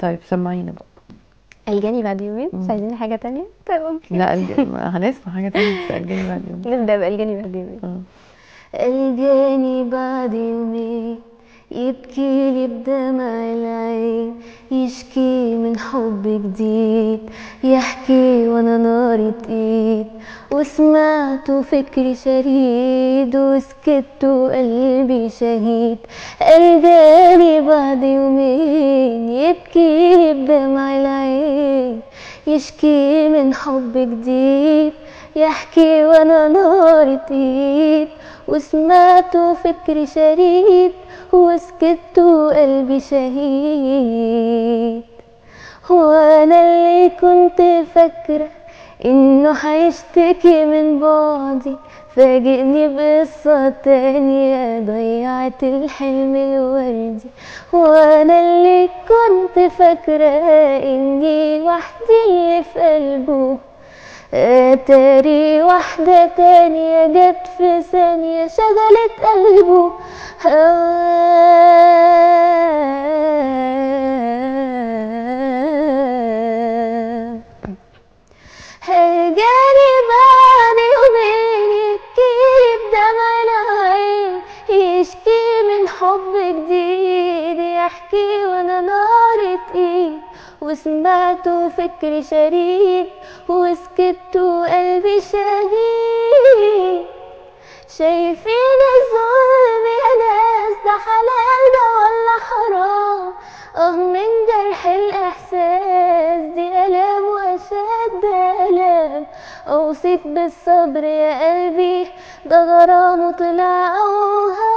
طيب سمعينا بقى الجاني بعد يومين مش مم. عايزين حاجه تانية طيب اوكي لا الج- ما هنسمع حاجة تانية بس الجاني بعد يوم نبدا بالجاني بعد يومين آه. الجاني بعد يومين يبكي لي بدمع العين يشكي من حب جديد يحكي وانا نار ايد وسمعت فكري شريد وسكت وقلبي شهيد الجاني بعد يومين يبكي لي بدمع العين يشكي من حب جديد يحكي وانا نار ايد وسمعت فكري شريد وسكت وقلبي شهيد وانا اللي كنت فاكرة انه هيشتكي من بعدي فاجئني بقصة تانية ضيعت الحلم الوردي وانا اللي كنت فاكرة اني وحدي اللي في قلبه اتاري واحدة تانية جت في ثانية شغلت قلبه هواه هرجاني بعد يومين يبكي بدمع العين يشكي من حب جديد يحكي وانا نار ايد وسمعت فكري شريك وسكت وقلبي شهيد شايفين الظلم يا ناس ده حلال ده ولا حرام اه من جرح الاحساس دي الام واشد الام اوصيك بالصبر يا قلبي ده غرام وطلع اوهام